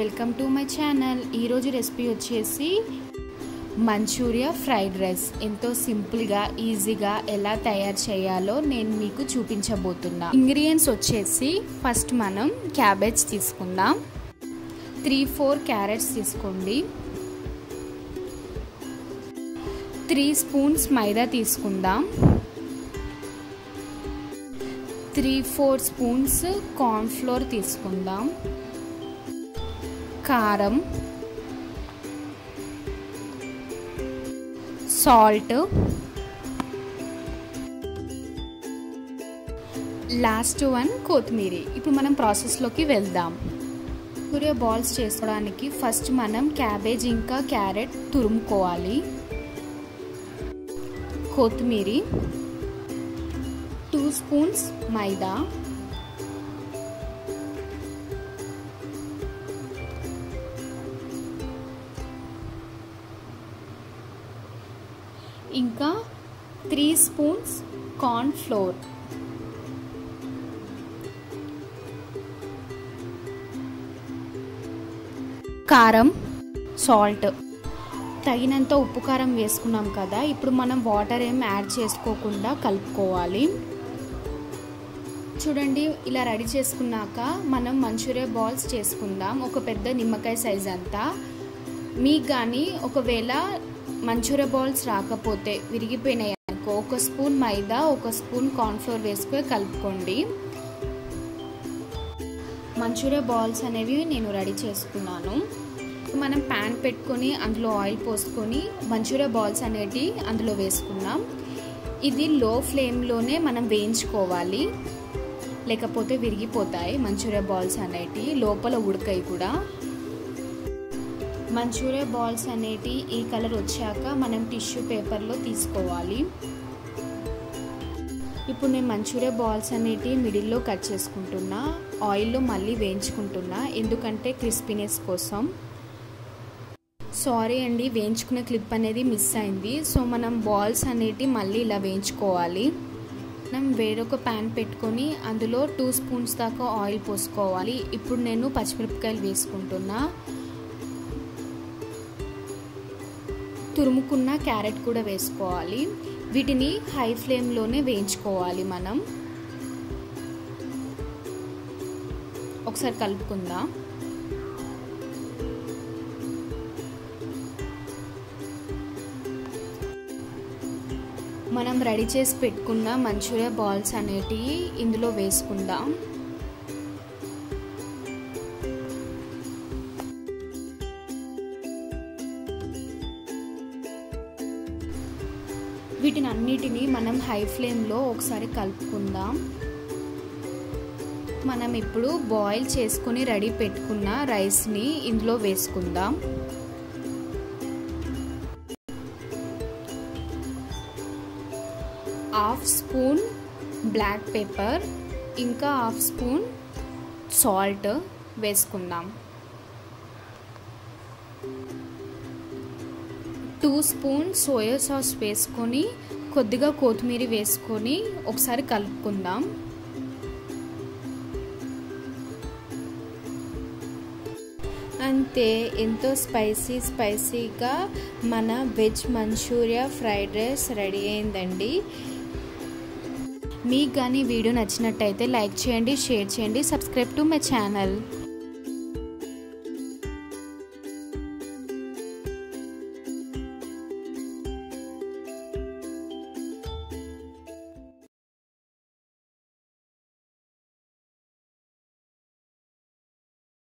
welcome to my channel ఈరోజు recipe వచ్చేసి Manchuria fried rice ఎంతో సింపుల్గా ఈజీగా ఎలా తయారు చేయాలో నేను మీకు చూపించబోతున్నా ఇంగ్రీడియంట్స్ వచ్చేసి ఫస్ట్ మనం క్యాబేజ్ తీసుకుందాం త్రీ ఫోర్ క్యారెట్స్ తీసుకోండి త్రీ స్పూన్స్ మైదా తీసుకుందాం త్రీ ఫోర్ స్పూన్స్ కార్న్ఫ్లోర్ తీసుకుందాం కారం సాల్ట్ లాస్ట్ వన్ కొత్తిమీర ఇప్పుడు మనం ప్రాసెస్లోకి వెళ్దాం పూరే బాల్స్ చేసుకోవడానికి ఫస్ట్ మనం క్యాబేజ్ ఇంకా క్యారెట్ తురుముకోవాలి కొత్తిమీర టూ స్పూన్స్ మైదా ఇంకా త్రీ స్పూన్స్ కార్న్ ఫ్లోర్ కారం సాల్ట్ తగినంత ఉప్పు కారం వేసుకున్నాం కదా ఇప్పుడు మనం వాటర్ ఏం యాడ్ చేసుకోకుండా కలుపుకోవాలి చూడండి ఇలా రెడీ చేసుకున్నాక మనం మంచూరియా బాల్స్ చేసుకుందాం ఒక పెద్ద నిమ్మకాయ సైజ్ అంతా మీకు కానీ ఒకవేళ మంచూరియా బాల్స్ రాకపోతే విరిగిపోయినాయి అనుకో ఒక స్పూన్ మైదా ఒక స్పూన్ కార్న్ఫ్లోర్ వేసుకొని కలుపుకోండి మంచూరియా బాల్స్ అనేవి నేను రెడీ చేసుకున్నాను మనం ప్యాన్ పెట్టుకొని అందులో ఆయిల్ పోసుకొని మంచూరియా బాల్స్ అనేవి అందులో వేసుకున్నాం ఇది లో ఫ్లేమ్లోనే మనం వేయించుకోవాలి లేకపోతే విరిగిపోతాయి మంచూరియా బాల్స్ అనేటి లోపల ఉడకాయి కూడా మంచూరియా బాల్స్ అనేటి ఈ కలర్ వచ్చాక మనం టిష్యూ పేపర్లో తీసుకోవాలి ఇప్పుడు నేను మంచూరియా బాల్స్ అనేటి మిడిల్లో కట్ చేసుకుంటున్నా ఆయిల్లో మళ్ళీ వేయించుకుంటున్నా ఎందుకంటే క్రిస్పీనెస్ కోసం సారీ అండి వేయించుకునే క్లిప్ అనేది మిస్ అయింది సో మనం బాల్స్ అనేటి మళ్ళీ ఇలా వేయించుకోవాలి మనం వేరొక ప్యాన్ పెట్టుకొని అందులో టూ స్పూన్స్ దాకా ఆయిల్ పోసుకోవాలి ఇప్పుడు నేను పచ్చిమిరపకాయలు వేసుకుంటున్నా తురుముకున్న క్యారెట్ కూడా వేసుకోవాలి వీటిని హై ఫ్లేమ్లోనే వేయించుకోవాలి మనం ఒకసారి కలుపుకుందాం మనం రెడీ చేసి పెట్టుకున్న మంచూరియా బాల్స్ అనేటివి ఇందులో వేసుకుందాం వీటిని అన్నిటినీ మనం హై ఫ్లేమ్లో ఒకసారి కలుపుకుందాం మనం ఇప్పుడు బాయిల్ చేసుకుని రెడీ పెట్టుకున్న రైస్ని ఇందులో వేసుకుందాం హాఫ్ స్పూన్ బ్లాక్ పెప్పర్ ఇంకా హాఫ్ స్పూన్ సాల్ట్ వేసుకుందాం టూ స్పూన్ సోయా సాస్ వేసుకొని కొద్దిగా కొత్తిమీర వేసుకొని ఒకసారి కలుపుకుందాం అంతే ఎంతో స్పైసీ స్పైసీగా మన veg Manchuria fried rice ready అయిందండి మీకు కానీ వీడియో నచ్చినట్టయితే లైక్ చేయండి షేర్ చేయండి సబ్స్క్రైబ్ టు మై ఛానల్